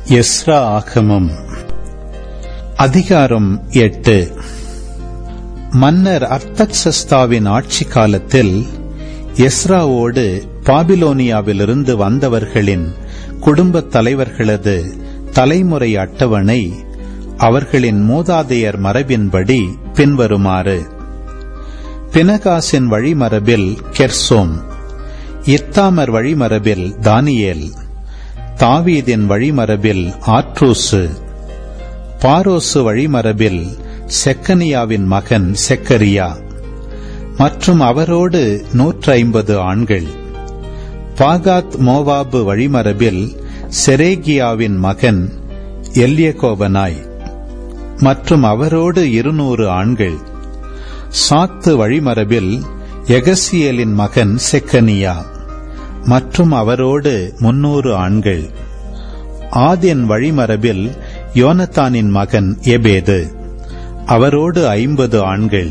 Ezra ஆகமம் அதிகாரம் எட்டு மன்னர் அர்த்தக்சஸ்தாவின் ஆட்சி காலத்தில் எஸ்ராவோடு பாபிலோனியாவிலிருந்து வந்தவர்களின் குடும்பத் தலைவர்களது தலைமுறை அட்டவணை அவர்களின் மூதாதையர் மரபின்படி பின்வருமாறு பினகாசின் வழிமரபில் கெர்சோம் இத்தாமர் வழிமரபில் தானியேல் தாவீதின் வழிமரபில் ஆற்றூசு பாரோசு வழிமரபில் செக்கனியாவின் மகன் செக்கரியா மற்றும் அவரோடு நூற்றி ஐம்பது ஆண்கள் பாகாத் மோவாபு வழிமரபில் செரேகியாவின் மகன் எல்யகோபனாய் மற்றும் அவரோடு இருநூறு ஆண்கள் சாத்து வழிமரபில் எகசியலின் மகன் செக்கனியா மற்றும் அவரோடு முன்னூறு ஆண்கள் ஆதின் வழிமரபில் யோனத்தானின் மகன் எபேது அவரோடு ஐம்பது ஆண்கள்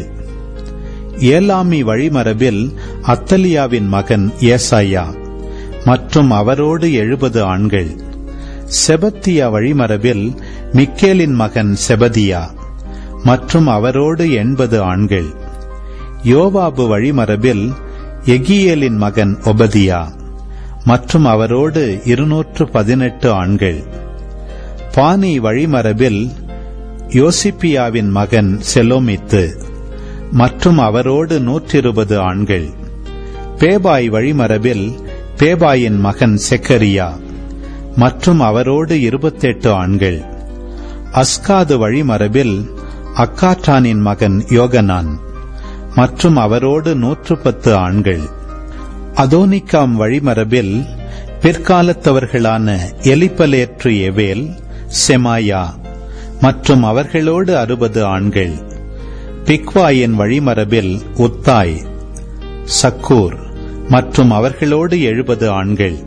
ஏலாமி வழிமரபில் அத்தலியாவின் மகன் ஏசாயா மற்றும் அவரோடு எழுபது ஆண்கள் செபத்தியா வழிமரபில் மிக்கேலின் மகன் செபதியா மற்றும் அவரோடு எண்பது ஆண்கள் யோவாபு வழிமரபில் எகியேலின் மகன் ஒபதியா மற்றும் அவரோடு இருநூற்று பதினெட்டு ஆண்கள் பானி வழிமரபில் யோசிப்பியாவின் மகன் செலோமித்து மற்றும் அவரோடு நூற்றிருபது ஆண்கள் பேபாய் வழிமரபில் பேபாயின் மகன் செக்கரியா மற்றும் அவரோடு இருபத்தெட்டு ஆண்கள் அஸ்காது வழிமரபில் அக்காற்றானின் மகன் யோகனான் மற்றும் அவரோடு நூற்று பத்து ஆண்கள் அதோனிக்காம் வழிமரபில் பிற்காலத்தவர்களான எலிப்பலேற்று எவேல் செமாயா மற்றும் அவர்களோடு அறுபது ஆண்கள் பிக்வாயின் வழிமரபில் உத்தாய் சக்கூர் மற்றும் அவர்களோடு எழுபது ஆண்கள்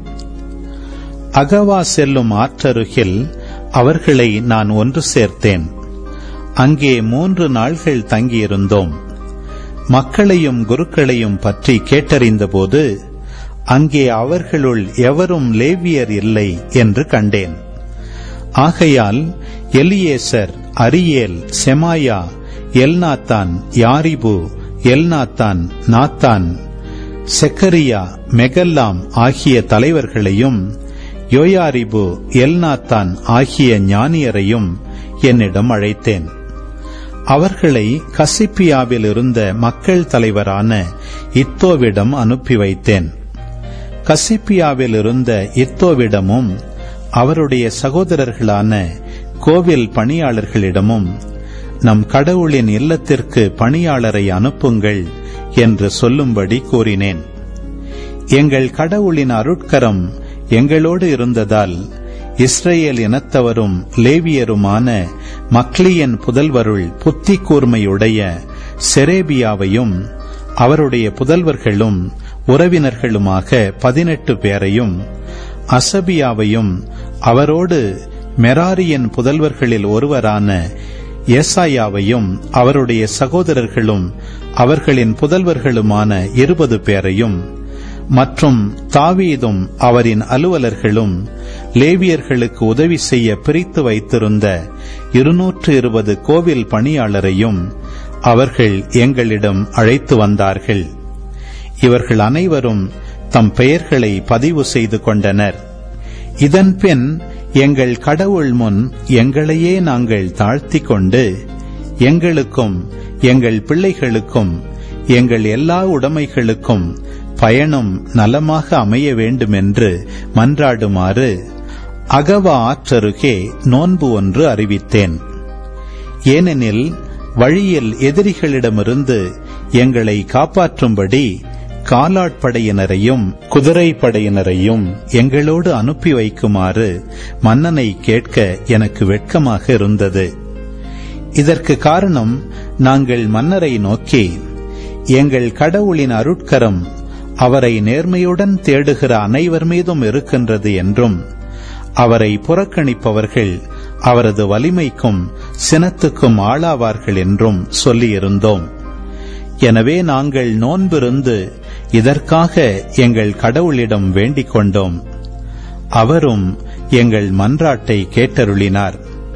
அகவா செல்லும் ஆற்றருகில் அவர்களை நான் ஒன்று சேர்த்தேன் அங்கே மூன்று நாள்கள் தங்கியிருந்தோம் மக்களையும் குருக்களையும் பற்றி கேட்டறிந்தபோது அங்கே அவர்களுள் எவரும் லேவியர் இல்லை என்று கண்டேன் ஆகையால் Eliezer Ariel Shemaiah Elnathan Jarib Elnathan Nathan Zechariah Meshullam ஆகிய தலைவர்களையும் யோயாரிபு எல்நாத்தான் ஆகிய ஞானியரையும் என்னிடம் அழைத்தேன் அவர்களை கசிப்பியாவில் இருந்த மக்கள் தலைவரான இத்தோவிடம் அனுப்பி வைத்தேன் கசிப்பியாவில் இருந்த இத்தோவிடமும் அவருடைய சகோதரர்களான கோவில் பணியாளர்களிடமும் நம் கடவுளின் இல்லத்திற்கு பணியாளரை அனுப்புங்கள் என்று சொல்லும்படி கூறினேன் எங்கள் கடவுளின் அருட்கரம் எங்களோடு இருந்ததால் இஸ்ரேல் இனத்தவரும் லேவியருமான மக்லியன் புதல்வருள் புத்தி கூர்மையுடைய செரேபியாவையும் அவருடைய புதல்வர்களும் உறவினர்களுமாக பதினெட்டு பேரையும் அசபியாவையும் அவரோடு மெராரியின் புதல்வர்களில் ஒருவரான ஏசாயாவையும் அவருடைய சகோதரர்களும் அவர்களின் புதல்வர்களுமான இருபது பேரையும் மற்றும் தாவீதும் அவரின் அலுவலர்களும் லேவியர்களுக்கு உதவி செய்ய பிரித்து வைத்திருந்த இருநூற்று இருபது கோவில் பணியாளரையும் அவர்கள் எங்களிடம் அழைத்து வந்தார்கள் இவர்கள் அனைவரும் தம் பெயர்களை பதிவு செய்து கொண்டனர் இதன்பின் எங்கள் கடவுள் முன் எங்களையே நாங்கள் தாழ்த்திக் கொண்டு எங்களுக்கும் எங்கள் பிள்ளைகளுக்கும் எங்கள் எல்லா உடைமைகளுக்கும் பயணம் நலமாக அமைய வேண்டுமென்று மன்றாடுமாறு அகவா ஆற்றருகே நோன்பு ஒன்று அறிவித்தேன் ஏனெனில் வழியில் எதிரிகளிடமிருந்து எங்களை காப்பாற்றும்படி காலாட்படையினரையும் குதிரை படையினரையும் எங்களோடு அனுப்பி வைக்குமாறு மன்னனை கேட்க எனக்கு வெட்கமாக இருந்தது இதற்கு காரணம் நாங்கள் மன்னரை நோக்கி எங்கள் கடவுளின் அருட்கரம் அவரை நேர்மையுடன் தேடுகிற அனைவர் மீதும் இருக்கின்றது என்றும் அவரை புறக்கணிப்பவர்கள் அவரது வலிமைக்கும் சினத்துக்கும் ஆளாவார்கள் என்றும் சொல்லியிருந்தோம் எனவே நாங்கள் நோன்பிருந்து இதற்காக எங்கள் கடவுளிடம் வேண்டிக் கொண்டோம் அவரும் எங்கள் மன்றாட்டை கேட்டருளினார்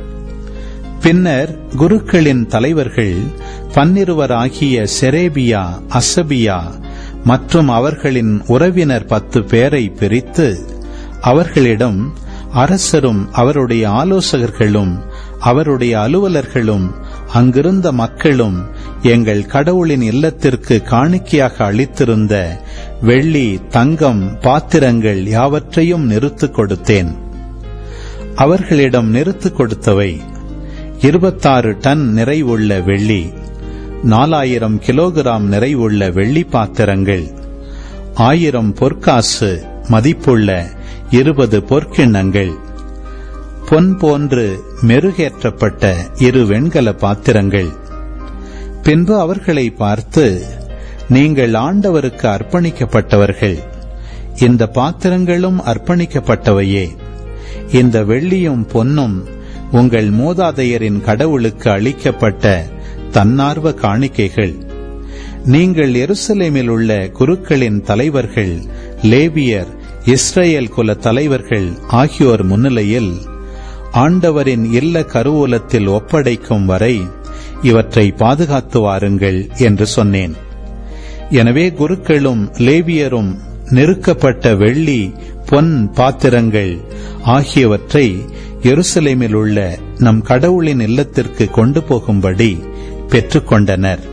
பின்னர் குருக்களின் தலைவர்கள் பன்னிருவராகிய செரேபியா அசபியா மற்றும் அவர்களின் உறவினர் பத்து பேரை பிரித்து அவர்களிடம் அரசரும் அவருடைய ஆலோசகர்களும் அவருடைய அலுவலர்களும் அங்கிருந்த மக்களும் எங்கள் கடவுளின் இல்லத்திற்கு காணிக்கையாக அளித்திருந்த வெள்ளி தங்கம் பாத்திரங்கள் யாவற்றையும் நிறுத்துக் கொடுத்தேன் அவர்களிடம் நிறுத்துக் கொடுத்தவை இருபத்தாறு டன் நிறைவுள்ள வெள்ளி நாலாயிரம் கிலோகிராம் நிறைவுள்ள வெள்ளி பாத்திரங்கள் ஆயிரம் பொற்காசு மதிப்புள்ள இருபது பொற்கிண்ணங்கள் பொன் போன்று மெருகேற்றப்பட்ட இரு வெண்கல பாத்திரங்கள் பின்பு அவர்களை பார்த்து நீங்கள் ஆண்டவருக்கு அர்ப்பணிக்கப்பட்டவர்கள் இந்த பாத்திரங்களும் அர்ப்பணிக்கப்பட்டவையே இந்த வெள்ளியும் பொன்னும் உங்கள் மூதாதையரின் கடவுளுக்கு அளிக்கப்பட்ட தன்னார்வ காணிக்கைகள் நீங்கள் எருசலேமில் உள்ள குருக்களின் தலைவர்கள் லேபியர் இஸ்ரேல் குல தலைவர்கள் ஆகியோர் முன்னிலையில் ஆண்டவரின் இல்ல கருவூலத்தில் ஒப்படைக்கும் வரை இவற்றை பாதுகாத்து வாருங்கள் என்று சொன்னேன் எனவே குருக்களும் லேவியரும் நெருக்கப்பட்ட வெள்ளி பொன் பாத்திரங்கள் ஆகியவற்றை எருசலேமில் உள்ள நம் கடவுளின் இல்லத்திற்கு கொண்டு போகும்படி பெற்றுக்கொண்டனர்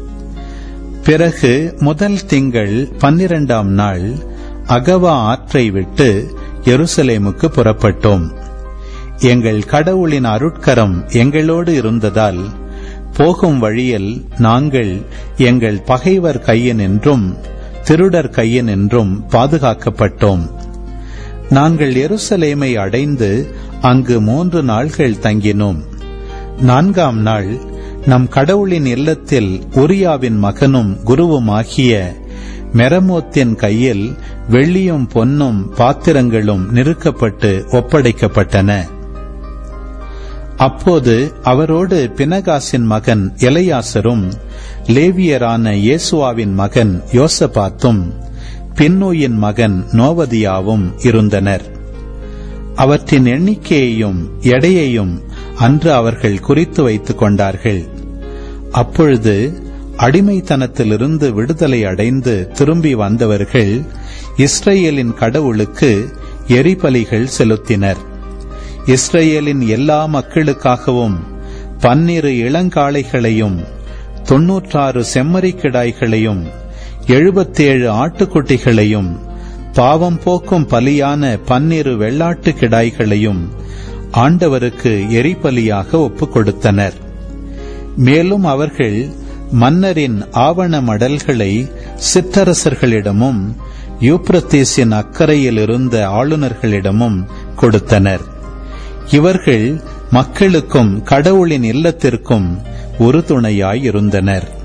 பிறகு முதல் திங்கள் பன்னிரண்டாம் நாள் அகவா ஆற்றை விட்டு எருசலேமுக்கு புறப்பட்டோம் எங்கள் கடவுளின் அருட்கரம் எங்களோடு இருந்ததால் போகும் வழியில் நாங்கள் எங்கள் பகைவர் கையின் என்றும் திருடர் கையின் என்றும் பாதுகாக்கப்பட்டோம் நாங்கள் எருசலேமை அடைந்து அங்கு மூன்று நாள்கள் தங்கினோம் நான்காம் நாள் நம் கடவுளின் இல்லத்தில் உரியாவின் மகனும் குருவுமாகிய மெரமோத்தின் கையில் வெள்ளியும் பொன்னும் பாத்திரங்களும் நிறுக்கப்பட்டு ஒப்படைக்கப்பட்டன அப்போது அவரோடு பினகாசின் மகன் எலையாசரும் லேவியரான இயேசுவாவின் மகன் யோசபாத்தும் பின்னோயின் மகன் நோவதியாவும் இருந்தனர் அவற்றின் எண்ணிக்கையையும் எடையையும் அன்று அவர்கள் குறித்து வைத்துக் கொண்டார்கள் அப்பொழுது அடிமைத்தனத்திலிருந்து விடுதலை அடைந்து திரும்பி வந்தவர்கள் இஸ்ரேலின் கடவுளுக்கு எரிபலிகள் செலுத்தினர் இஸ்ரேலின் எல்லா மக்களுக்காகவும் பன்னிரு இளங்காளைகளையும் தொன்னூற்றாறு செம்மறிக்கிடாய்களையும் எழுபத்தேழு ஆட்டுக்குட்டிகளையும் பாவம் போக்கும் பலியான பன்னிரு வெள்ளாட்டு கிடாய்களையும் ஆண்டவருக்கு எரிபலியாக ஒப்புக் கொடுத்தனர் மேலும் அவர்கள் மன்னரின் ஆவண மடல்களை சிற்றரசர்களிடமும் யூப்ரத்தீஸின் அக்கறையில் இருந்த ஆளுநர்களிடமும் கொடுத்தனர் இவர்கள் மக்களுக்கும் கடவுளின் இல்லத்திற்கும் உறுதுணையாயிருந்தனர்